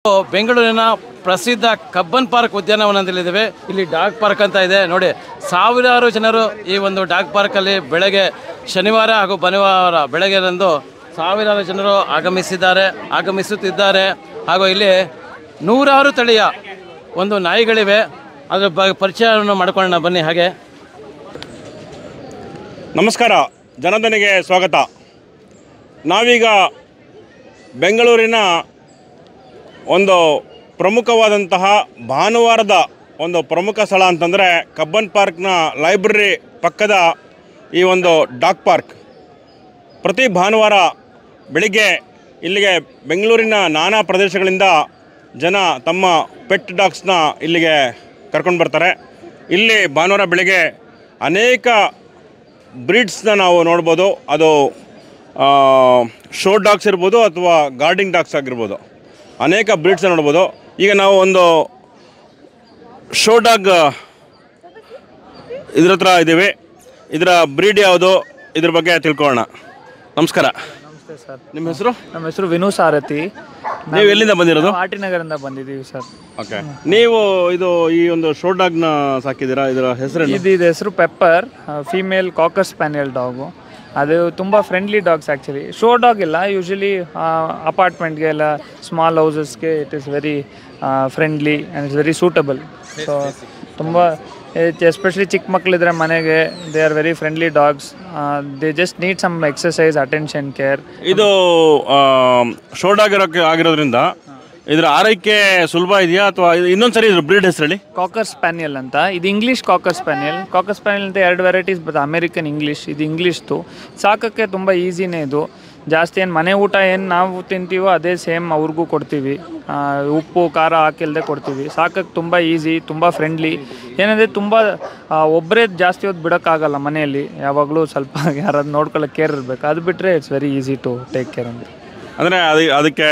ಬೆಂಗಳೂರಿನ ಪ್ರಸಿದ್ಧ Cubbon park ಉದ್ಯಾನವನದಲ್ಲಿದ್ದೇವೆ ಇಲ್ಲಿ ಡಾಗ್ ಪಾರ್ಕ್ ಅಂತ ಇದೆ ನೋಡಿ ಸಾವಿರಾರು ಜನರು ಈ ಒಂದು ಡಾಗ್ ಪಾರ್ಕಲ್ಲಿ ಬೆಳಗ್ಗೆ ಶನಿವಾರ ಹಾಗೂ ಭಾನುವಾರ ಬೆಳಗ್ಗೆದಂದು ಸಾವಿರಾರು ಜನರು ಆಗಮಿಸಿದ್ದಾರೆ ಆಗಮಿಸುತ್ತಿದ್ದಾರೆ ಹಾಗೂ ಇಲ್ಲಿ ನೂರಾರು ತಳಿಯ ಒಂದು ನಾಯಿಗಳಿವೆ ಅದರ ಬ ಪರಿಚಯವನ್ನು ಮಾಡ್ಕೊಳ್ಳೋಣ ಬನ್ನಿ ಹಾಗೆ ನಮಸ್ಕಾರ ಜನಧನಿಗೆ ಸ್ವಾಗತ ನಾವೀಗ ಬೆಂಗಳೂರಿನ ಒಂದು ಪ್ರಮುಖವಾದಂತಹ ಭಾನುವಾರದ ಒಂದು ಪ್ರಮುಖ ಸ್ಥಳ ಅಂತಂದರೆ ಕಬ್ಬನ್ ಪಾರ್ಕ್ನ ಲೈಬ್ರರಿ ಪಕ್ಕದ ಈ ಒಂದು ಡಾಗ್ ಪಾರ್ಕ್ ಪ್ರತಿ ಭಾನುವಾರ ಬೆಳಿಗ್ಗೆ ಇಲ್ಲಿಗೆ ಬೆಂಗಳೂರಿನ ನಾನಾ ಪ್ರದೇಶಗಳಿಂದ ಜನ ತಮ್ಮ ಪೆಟ್ ಡಾಗ್ಸ್ನ ಇಲ್ಲಿಗೆ ಕರ್ಕೊಂಡು ಬರ್ತಾರೆ ಇಲ್ಲಿ ಭಾನುವಾರ ಬೆಳಿಗ್ಗೆ ಅನೇಕ ಬ್ರೀಡ್ಸ್ನ ನಾವು ನೋಡ್ಬೋದು ಅದು ಶೋ ಡಾಗ್ಸ್ ಇರ್ಬೋದು ಅಥವಾ ಗಾರ್ಡಿಂಗ್ ಡಾಗ್ಸ್ ಆಗಿರ್ಬೋದು ಅನೇಕ ಬ್ರೀಡ್ಸ್ನ ನೋಡ್ಬೋದು ಈಗ ನಾವು ಒಂದು ಶೋ ಡಾಗ್ ಇದ್ರ ಹತ್ರ ಇದ್ದೀವಿ ಇದರ ಬ್ರೀಡ್ ಯಾವುದು ಇದ್ರ ಬಗ್ಗೆ ತಿಳ್ಕೊಳ್ಳೋಣ ನಮಸ್ಕಾರ ನಮಸ್ತೆ ಸರ್ ನಿಮ್ಮ ಹೆಸರು ನಮ್ಮ ಹೆಸರು ವಿನು ಸಾರಥಿ ನೀವು ಎಲ್ಲಿಂದ ಬಂದಿರೋದು ನಾವು ಆಟಿ ನಗರದಿಂದ ಬಂದಿದ್ದೀವಿ ಸರ್ ಓಕೆ ನೀವು ಇದು ಈ ಒಂದು ಶೋ ಡಾಗ್ನ ಸಾಕಿದ್ದೀರಾ ಇದರ ಹೆಸರೇನು ಇದು ಇದು ಹೆಸರು Pepper female cocker spaniel dog ಅದು ತುಂಬ friendly dogs actually show dog ಇಲ್ಲ ಯೂಶಲಿ ಅಪಾರ್ಟ್ಮೆಂಟ್ಗೆ ಎಲ್ಲ ಸ್ಮಾಲ್ ಹೌಸಸ್ಗೆ it is very friendly and it's very suitable so ತುಂಬ ಎಸ್ಪೆಷಲಿ ಚಿಕ್ಕ ಮಕ್ಕಳಿದ್ರೆ ಮನೆಗೆ they are very friendly dogs they just need some exercise attention care ಇದು ಶೋ ಡಾಗ್ ಇರೋಕ್ಕೆ ಆಗಿರೋದ್ರಿಂದ ಇದರ ಆರೈಕೆ ಸುಲಭ ಇದೆಯಾ ಅಥವಾ ಇನ್ನೊಂದು ಸರಿ ಇದ್ರ ಬ್ರೀಡ್ ಹೆಸರು ಹೇಳಿ ಕಾಕರ್ ಸ್ಪ್ಯಾನಿಯಲ್ ಅಂತ ಇದು English cocker spaniel cocker spaniel ಅಂತ ಎರಡು ವೆರೈಟೀಸ್ ಬರುತ್ತೆ ಅಮೇರಿಕನ್ ಇಂಗ್ಲೀಷ್ ಇದು ಇಂಗ್ಲೀಷ್ದು ಸಾಕೋಕ್ಕೆ ತುಂಬ ಈಸಿನೇ ಇದು ಜಾಸ್ತಿ ಏನು ಮನೆ ಊಟ ಏನು ನಾವು ತಿಂತೀವೋ ಅದೇ ಸೇಮ್ ಅವ್ರಿಗೂ ಕೊಡ್ತೀವಿ ಆ, ಉಪ್ಪು ಖಾರ ಹಾಕಿಲ್ದೆ ಕೊಡ್ತೀವಿ ಸಾಕಕ್ಕೆ ತುಂಬ ಈಸಿ ತುಂಬ ಫ್ರೆಂಡ್ಲಿ ಏನಂದರೆ ತುಂಬ ಒಬ್ಬರೇ ಜಾಸ್ತಿ ಹೊತ್ತು ಬಿಡೋಕ್ಕಾಗಲ್ಲ ಮನೆಯಲ್ಲಿ ಯಾವಾಗಲೂ ಸ್ವಲ್ಪ ಯಾರಾದ್ರು ನೋಡ್ಕೊಳ್ಳೋಕೆ ಕೇರ್ ಇರಬೇಕು ಅದು ಬಿಟ್ಟರೆ it's very easy to take care ಅಂತ ಅಂದರೆ ಅದು ಅದಕ್ಕೆ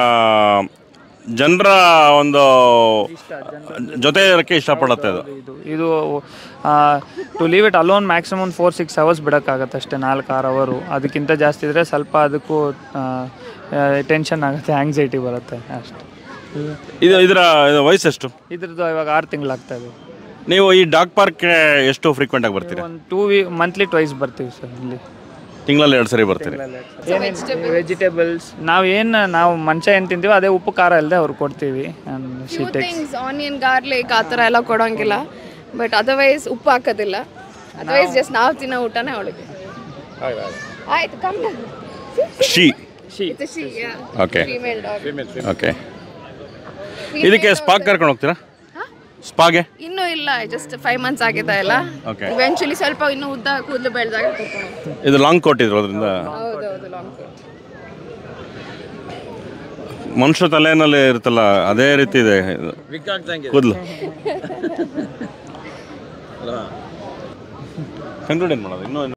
ಜನರ ಒಂದು ಜೊತೆ ಇರೋಕ್ಕೆ ಇಷ್ಟಪಡುತ್ತೆ ಅದು ಇದು ಇದು to leave it alone maximum four six hours ಬಿಡೋಕ್ಕಾಗತ್ತೆ ಅಷ್ಟೇ ನಾಲ್ಕು ಆರು ಅವರು ಅದಕ್ಕಿಂತ ಜಾಸ್ತಿ ಇದ್ದರೆ ಸ್ವಲ್ಪ ಅದಕ್ಕೂ ಟೆನ್ಷನ್ ಆಗುತ್ತೆ ಆಂಗ್ಸೈಟಿ ಬರುತ್ತೆ ಅಷ್ಟೇ ಇದು ಇದರ ಇದು ವಯಸ್ಸೆಷ್ಟು ಇದ್ರದ್ದು ಇವಾಗ ಆರು ತಿಂಗಳಾಗ್ತಾ ಇದೆ ನೀವು ಈ ಡಾಗ್ ಪಾರ್ಕ್ಗೆ ಎಷ್ಟು ಫ್ರೀಕ್ವೆಂಟ್ ಆಗಿ ಬರ್ತೀರಾ ಒಂದು ಟೂ ವೀ ಮಂತ್ಲಿ ಟ್ವೈಸ್ ಬರ್ತೀವಿ ಸರ್ ಇಲ್ಲಿ ತಿಂಗಳಲ್ಲಿ ಎರಡು ಸರಿ ಬರ್ತೀರಿ ವೆಜಿಟೇಬಲ್ಸ್ ನಾವು ಏನು ನಾವು ಮನುಷ್ಯ ಏನು ತಿಂತೀವೋ ಅದೇ ಉಪ್ಪು ಖಾರ ಇಲ್ಲದೆ ಅವ್ರು ಕೊಡ್ತೀವಿ she takes things onion garlic ಆ ಥರ ಎಲ್ಲ ಕೊಡೋಂಗಿಲ್ಲ ಬಟ್ ಅದರ್ವೈಸ್ ಉಪ್ಪು ಹಾಕೋದಿಲ್ಲ ಅದರ್ವೈಸ್ ಜಸ್ಟ್ ನಾವು ತಿನ್ನೋ ಊಟನೇ ಅವಳಿಗೆ ಆಯ್ತು ಕಮ್ಮಿ ಶಿ she okay female dog okay ಇದಕ್ಕೆ ಸ್ಪಾಗ್ ಕರ್ಕೊಂಡು ಹೋಗ್ತೀರಾ ಸ್ಪಾಗೆ ಇನ್ನೂ ಇಲ್ಲ ಜಸ್ಟ್ ಫೈವ್ ಮಂತ್ಸ್ ಆಗಿದೆ ಅಲ್ಲ ಓಕೆ ಇವೆಂಚುಲಿ ಸ್ವಲ್ಪ ಇನ್ನೂ ಉದ್ದ ಕೂದಲು ಬೆಳೆದಾಗ ಕರ್ಕೊಂಡು ಹೋಗ್ತೀವಿ. ಇದು ಲಾಂಗ್ ಕೋಟ್ ಇದ್ರು ಅದರಿಂದ ಹೌದೌದು ಲಾಂಗ್ ಕೋಟ್ ಮನುಷ್ಯ ತಲೆನಲ್ಲಿ ಇರುತ್ತಲ್ಲ ಅದೇ ರೀತಿ ಇದೆ ಇದು. ಕೂದಲು ಕನ್ಕ್ಲೂಡ್ ಏನು ಮಾಡೋದು ಇನ್ನೂ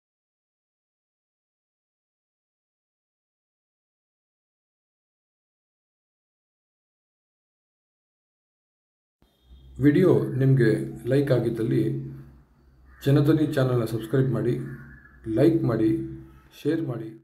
ವಿಡಿಯೋ ನಿಮಗೆ ಲೈಕ್ ಆಗಿದ್ದಲ್ಲಿ ಜನಧ್ವನಿ ಚಾನಲ್ನ ಸಬ್ಸ್ಕ್ರೈಬ್ ಮಾಡಿ ಲೈಕ್ ಮಾಡಿ ಶೇರ್ ಮಾಡಿ